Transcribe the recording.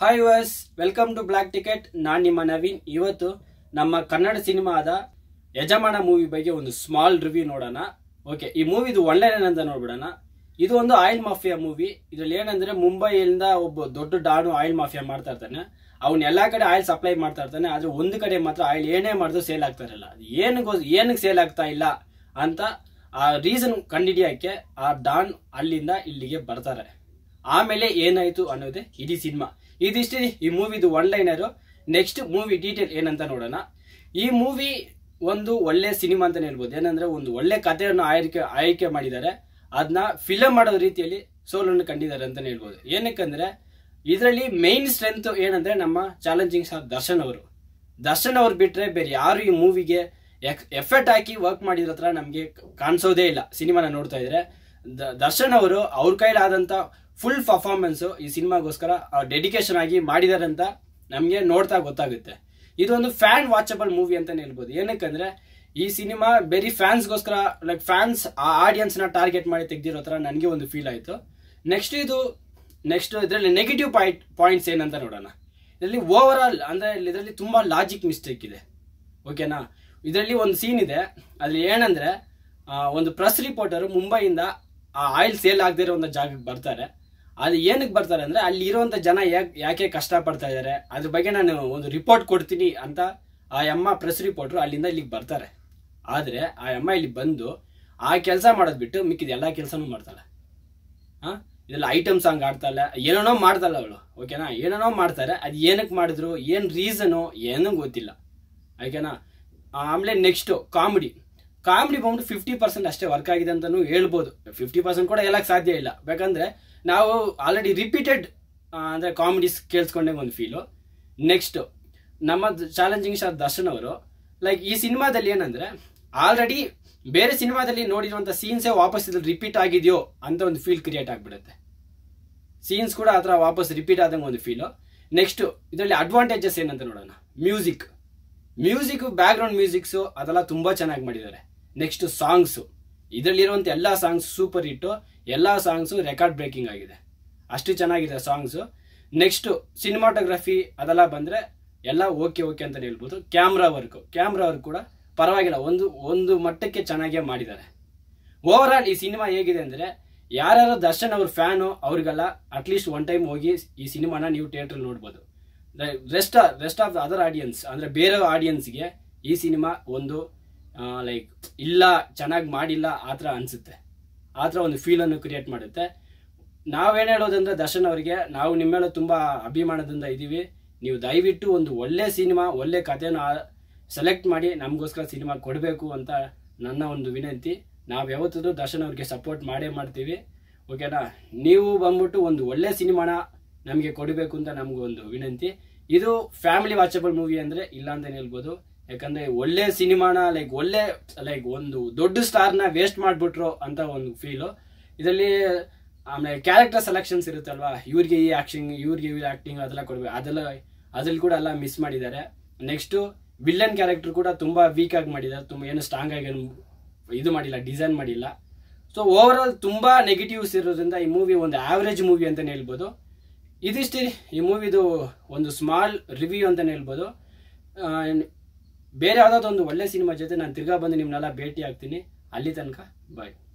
hi viewers welcome to Black Ticket ನಾನ್ ನಿಮ್ಮ ನವೀನ್ ಇವತ್ತು ನಮ್ಮ ಕನ್ನಡ ಸಿನಿಮಾದ ಯಜಮಾನ ಮೂವಿ ಬಗ್ಗೆ ಒಂದು ಸ್ಮಾಲ್ ರಿವ್ಯೂ ನೋಡೋಣ ಓಕೆ ಈ ಮೂವಿದು ಒಳ್ಳೆಯ ಅಂತ ನೋಡ್ಬಿಡೋಣ ಇದು ಒಂದು ಆಯಿಲ್ ಮಾಫಿಯಾ ಮೂವಿ ಇದ್ರಲ್ಲಿ ಏನಂದ್ರೆ ಮುಂಬೈಯಿಂದ ಒಬ್ಬ ದೊಡ್ಡ ಡಾನು ಆಯಿಲ್ ಮಾಫಿಯಾ ಮಾಡ್ತಾ ಇರ್ತಾನೆ ಅವ್ನು ಎಲ್ಲಾ ಕಡೆ ಆಯಿಲ್ ಸಪ್ಲೈ ಮಾಡ್ತಾ ಇರ್ತಾನೆ ಆದ್ರೆ ಒಂದು ಕಡೆ ಮಾತ್ರ ಆಯಿಲ್ ಏನೇ ಮಾಡಿದ್ರು ಸೇಲ್ ಆಗ್ತಾ ಇರಲ್ಲ ಅದು ಏನಕ್ಕೋ ಏನಕ್ಕೆ ಸೇಲ್ ಆಗ್ತಾ ಇಲ್ಲ ಅಂತ ಆ ರೀಸನ್ ಕಂಡಿಡಿಯಕ್ಕೆ ಆ ಡಾನ್ ಅಲ್ಲಿಂದ ಇಲ್ಲಿಗೆ ಬರ್ತಾರೆ ಆಮೇಲೆ ಏನಾಯ್ತು ಅನ್ನೋದೇ ಇಡೀ ಸಿನಿಮಾ ಇದಿಷ್ಟೇ ಈ ಮೂವಿದು one liner next movie detail ಏನಂತ ನೋಡೋಣ ಈ ಮೂವಿ ಒಂದು ಒಳ್ಳೆ ಸಿನಿಮಾ ಅಂತಾನೆ ಹೇಳ್ಬೋದು ಏನಂದ್ರೆ ಒಂದು ಒಳ್ಳೆ ಕಥೆಯನ್ನು ಆಯ್ಕೆ ಆಯ್ಕೆ ಮಾಡಿದ್ದಾರೆ ಅದನ್ನ ಫಿಲಮ್ ಮಾಡೋ ರೀತಿಯಲ್ಲಿ ಸೋಲನ್ನು ಕಂಡಿದ್ದಾರೆ ಅಂತಾನೆ ಹೇಳ್ಬೋದು ಏನಕ್ಕಂದ್ರೆ ಇದರಲ್ಲಿ ಮೈನ್ ಸ್ಟ್ರೆಂತ್ ಏನಂದ್ರೆ ನಮ್ಮ ಚಾಲೆಂಜಿಂಗ್ ಸ್ಟಾರ್ ದರ್ಶನ್ ಅವರು ದರ್ಶನ್ ಅವ್ರು ಬಿಟ್ರೆ ಬೇರೆ ಯಾರು ಈ ಮೂವಿಗೆ ಎಫರ್ಟ್ ಹಾಕಿ ವರ್ಕ್ ಮಾಡಿರೋ ಹತ್ರ ನಮಗೆ ಕಾಣಿಸೋದೇ ಇಲ್ಲ ಸಿನಿಮಾನ ನೋಡ್ತಾ ಇದ್ರೆ ದ- ದರ್ಶನ್ ಅವರು ಅವ್ರ ಕೈಲಾದಂತ ಫುಲ್ ಪರ್ಫಾರ್ಮೆನ್ಸ್ ಈ ಸಿನಿಮಾಗೋಸ್ಕರ ಡೆಡಿಕೇಶನ್ ಆಗಿ ಮಾಡಿದಾರೆ ಅಂತ ನಮಗೆ ನೋಡ್ತಾ ಗೊತ್ತಾಗುತ್ತೆ ಇದೊಂದು ಫ್ಯಾನ್ ವಾಚಬಲ್ ಮೂವಿ ಅಂತಾನೆ ಹೇಳ್ಬೋದು ಏನಕ್ಕಂದ್ರೆ ಈ ಸಿನಿಮಾ ಬರೀ ಫ್ಯಾನ್ಸ್ಗೋಸ್ಕರ ಲೈಕ್ ಫ್ಯಾನ್ಸ್ ಆ ಆಡಿಯನ್ಸ್ ನ ಟಾರ್ಗೆಟ್ ಮಾಡಿ ತೆಗ್ದಿರೋ ತರ ನನಗೆ ಒಂದು ಫೀಲ್ ಆಯ್ತು ನೆಕ್ಸ್ಟ್ ಇದು ನೆಕ್ಸ್ಟ್ ಇದರಲ್ಲಿ ನೆಗೆಟಿವ್ ಪಾಯಿಂಟ್ ಪಾಯಿಂಟ್ಸ್ ಏನಂತ ನೋಡೋಣ ಇದರಲ್ಲಿ ಓವರ್ ಆಲ್ ಅಂದ್ರೆ ಇದರಲ್ಲಿ ತುಂಬಾ ಲಾಜಿಕ್ ಮಿಸ್ಟೇಕ್ ಇದೆ ಓಕೆನಾ ಇದರಲ್ಲಿ ಒಂದು ಸೀನ್ ಇದೆ ಅಲ್ಲಿ ಏನಂದ್ರೆ ಆ, ಒಂದು ಪ್ರೆಸ್ ರಿಪೋರ್ಟರ್ ಮುಂಬೈಯಿಂದ ಆ ಆಯಿಲ್ ಸೇಲ್ ಆಗದೇ ಇರೋ ಒಂದು ಜಾಗಕ್ಕೆ ಬರ್ತಾರೆ ಅದು ಏನಕ್ಕೆ ಬರ್ತಾರೆ ಅಂದ್ರೆ ಅಲ್ಲಿ ಇರುವಂತ ಜನ ಯಾಕೆ ಯಾಕೆ ಕಷ್ಟ ಪಡ್ತಾ ಇದ್ದಾರೆ ಅದ್ರ ಬಗ್ಗೆ ನಾನು ಒಂದು ರಿಪೋರ್ಟ್ ಕೊಡ್ತೀನಿ ಅಂತ ಆ ಅಮ್ಮ ಪ್ರೆಸ್ ರಿಪೋರ್ಟರ್ ಅಲ್ಲಿಂದ ಇಲ್ಲಿಗೆ ಬರ್ತಾರೆ ಆದ್ರೆ ಆ ಅಮ್ಮ ಇಲ್ಲಿ ಬಂದು ಆ ಕೆಲಸ ಮಾಡೋದ್ ಬಿಟ್ಟು ಮಿಕ್ಕಿದ ಎಲ್ಲಾ ಕೆಲಸನೂ ಮಾಡ್ತಾಳೆ ಹಾ ಇದ್ರಲ್ಲಿ ಐಟಮ್ ಸಾಂಗ್ ಆಡ್ತಾಳೆ ಏನೇನೋ ಮಾಡ್ತಾಳೆ ಅವಳು ಓಕೆನಾ ಏನೇನೋ ಮಾಡ್ತಾರೆ ಅದು ಏನಕ್ಕೆ ಮಾಡಿದ್ರು ಏನ್ ರೀಸನು ಏನೂ ಗೊತ್ತಿಲ್ಲ ಓಕೆನಾ ಆಮೇಲೆ ನೆಕ್ಸ್ಟ್ ಕಾಮಿಡಿ ಕಾಮಿಡಿ ಬಂದ್ಬಿಟ್ಟು ಫಿಫ್ಟಿ ಪರ್ಸೆಂಟ್ ಅಷ್ಟೇ ವರ್ಕ್ ಆಗಿದೆ ಅಂತಾನು ಹೇಳ್ಬೋದು ಫಿಫ್ಟಿ ಪರ್ಸೆಂಟ್ ಕೂಡ ಹೇಳಕ್ ಸಾಧ್ಯ ಇಲ್ಲ ಯಾಕಂದ್ರೆ ನಾವು ಆಲ್ರೆಡಿ ರಿಪೀಟೆಡ್ ಅಂದ್ರೆ ಕಾಮಿಡೀಸ್ ಕೇಳಿಸ್ಕೊಂಡೆ ಒಂದು ಫೀಲು ನೆಕ್ಸ್ಟ್ ನಮ್ಮ ಚಾಲೆಂಜಿಂಗ್ ಸ್ಟಾರ್ ದರ್ಶನ್ ಅವರು ಲೈಕ್ ಈ ಸಿನಿಮಾದಲ್ಲಿ ಏನಂದ್ರೆ ಆಲ್ರೆಡಿ ಬೇರೆ ಸಿನಿಮಾದಲ್ಲಿ ನೋಡಿರುವಂತ ಸೀನ್ಸೇ ವಾಪಸ್ ಇದ್ರಲ್ಲಿ ರಿಪೀಟ್ ಆಗಿದೆಯೋ ಅಂತ ಒಂದು ಫೀಲ್ ಕ್ರಿಯೇಟ್ ಆಗ್ಬಿಡುತ್ತೆ ಸೀನ್ಸ್ ಕೂಡ ಆ ಥರ ವಾಪಸ್ ರಿಪೀಟ್ ಆದಂಗೆ ಒಂದು ಫೀಲು ನೆಕ್ಸ್ಟ್ ಇದರಲ್ಲಿ ಅಡ್ವಾಂಟೇಜಸ್ ಏನಂತ ನೋಡೋಣ music music background musics ಅದೆಲ್ಲ ತುಂಬಾ ಚೆನ್ನಾಗಿ ಮಾಡಿದ್ದಾರೆ ನೆಕ್ಸ್ಟ್ ಸಾಂಗ್ಸು ಇದರಲ್ಲಿರುವಂಥ ಎಲ್ಲ ಸಾಂಗ್ಸ್ ಸೂಪರ್ ಹಿಟ್ಟು ಎಲ್ಲ ಸಾಂಗ್ಸು ರೆಕಾರ್ಡ್ ಬ್ರೇಕಿಂಗ್ ಆಗಿದೆ ಅಷ್ಟು ಚೆನ್ನಾಗಿದೆ ಸಾಂಗ್ಸು ನೆಕ್ಸ್ಟ್ ಸಿನಿಮಾಟೋಗ್ರಫಿ ಅದೆಲ್ಲ ಬಂದ್ರೆ ಎಲ್ಲ ಓಕೆ ಓಕೆ ಅಂತ ಹೇಳ್ಬೋದು ಕ್ಯಾಮ್ರಾ ವರ್ಕ್ ಕ್ಯಾಮ್ರಾ ವರ್ಕ್ ಕೂಡ ಪರವಾಗಿಲ್ಲ ಒಂದು ಒಂದು ಮಟ್ಟಕ್ಕೆ ಚೆನ್ನಾಗೇ ಮಾಡಿದ್ದಾರೆ ಓವರ್ ಆಲ್ ಈ ಸಿನಿಮಾ ಹೇಗಿದೆ ಅಂದ್ರೆ ಯಾರ್ಯಾರು ದರ್ಶನ್ ಅವ್ರ ಫ್ಯಾನು ಅವ್ರಿಗೆಲ್ಲ ಅಟ್ಲೀಸ್ಟ್ ಒನ್ ಟೈಮ್ ಹೋಗಿ ಈ ಸಿನಿಮಾನ ನೀವು ಥಿಯೇಟರ್ ನೋಡ್ಬೋದು rest rest of the other audience ಅಂದ್ರೆ ಬೇರೆ ಆಡಿಯನ್ಸ್ಗೆ ಈ ಸಿನಿಮಾ ಒಂದು ಲೈಕ್ ಇಲ್ಲ ಚೆನ್ನಾಗಿ ಮಾಡಿಲ್ಲ ಆ ಥರ ಅನ್ಸುತ್ತೆ ಆ ಥರ ಒಂದು ಫೀಲ್ ಅನ್ನು ಕ್ರಿಯೇಟ್ ಮಾಡುತ್ತೆ ನಾವೇನು ಹೇಳೋದಂದ್ರೆ ದರ್ಶನ್ ಅವರಿಗೆ ನಾವು ನಿಮ್ಮ ಮೇಲೆ ತುಂಬಾ ಅಭಿಮಾನದಿಂದ ಇದ್ದೀವಿ ನೀವು ದಯವಿಟ್ಟು ಒಂದು ಒಳ್ಳೆ ಸಿನಿಮಾ ಒಳ್ಳೆ ಕಥೆನ ಸೆಲೆಕ್ಟ್ ಮಾಡಿ ನಮಗೋಸ್ಕರ ಸಿನಿಮಾ ಕೊಡಬೇಕು ಅಂತ ನನ್ನ ಒಂದು ವಿನಂತಿ ನಾವು ಯಾವತ್ತೂ ದರ್ಶನ್ ಅವ್ರಿಗೆ ಸಪೋರ್ಟ್ ಮಾಡೇ ಮಾಡ್ತೀವಿ ಓಕೆನಾ ನೀವು ಬಂದ್ಬಿಟ್ಟು ಒಂದು ಒಳ್ಳೆ ಸಿನಿಮಾನ ನಮಗೆ ಕೊಡಬೇಕು ಅಂತ ನಮಗೊಂದು ವಿನಂತಿ ಇದು ಫ್ಯಾಮಿಲಿ ವಾಚಬಲ್ ಮೂವಿ ಅಂದ್ರೆ ಇಲ್ಲ ಅಂತ ಹೇಳ್ಬೋದು ಯಾಕಂದ್ರೆ ಒಳ್ಳೆ ಸಿನಿಮಾನ ಲೈಕ್ ಒಳ್ಳೆ ಲೈಕ್ ಒಂದು ದೊಡ್ಡ ಸ್ಟಾರ್ನ ವೇಸ್ಟ್ ಮಾಡ್ಬಿಟ್ರು ಅಂತ ಒಂದು ಫೀಲು ಇದರಲ್ಲಿ ಆಮೇಲೆ ಕ್ಯಾರೆಕ್ಟರ್ ಸೆಲೆಕ್ಷನ್ಸ್ ಇರುತ್ತಲ್ವಾ ಇವ್ರಿಗೆ ಈ ಆಕ್ಷನ್ ಇವ್ರಿಗೆ ಈ ಆಕ್ಟಿಂಗ್ ಅದೆಲ್ಲ ಕೊಡ್ಬೇಕು ಅದೆಲ್ಲ ಅದ್ರಲ್ಲಿ ಕೂಡ ಎಲ್ಲ ಮಿಸ್ ಮಾಡಿದ್ದಾರೆ ನೆಕ್ಸ್ಟ್ ವಿಲ್ಲನ್ ಕ್ಯಾರೆಕ್ಟರ್ ಕೂಡ ತುಂಬಾ ವೀಕ್ ಆಗಿ ಮಾಡಿದ್ದಾರೆ ತುಂಬಾ ಏನು ಸ್ಟ್ರಾಂಗ್ ಆಗಿ ಏನು ಇದು ಮಾಡಿಲ್ಲ ಡಿಸೈನ್ ಮಾಡಿಲ್ಲ ಸೊ ಓವರ್ ಆಲ್ ತುಂಬಾ ನೆಗೆಟಿವ್ಸ್ ಇರೋದ್ರಿಂದ ಈ ಮೂವಿ ಒಂದು ಆವರೇಜ್ ಮೂವಿ ಅಂತಾನೆ ಹೇಳ್ಬೋದು ಇದಿಷ್ಟೇ ಈ ಮೂವಿದು ಒಂದು ಸ್ಮಾಲ್ ರಿವ್ಯೂ ಅಂತಾನೆ ಹೇಳ್ಬೋದು ಆ, ಬೇರೆ ಯಾವುದಾದ್ರು ಒಂದು ಒಳ್ಳೆ ಸಿನಿಮಾ ಜೊತೆ ನಾನು ತಿರ್ಗಾ ಬಂದು ನಿಮ್ಮನ್ನೆಲ್ಲ ಭೇಟಿ ಆಗ್ತೀನಿ ಅಲ್ಲಿ ತನಕ ಬಾಯ್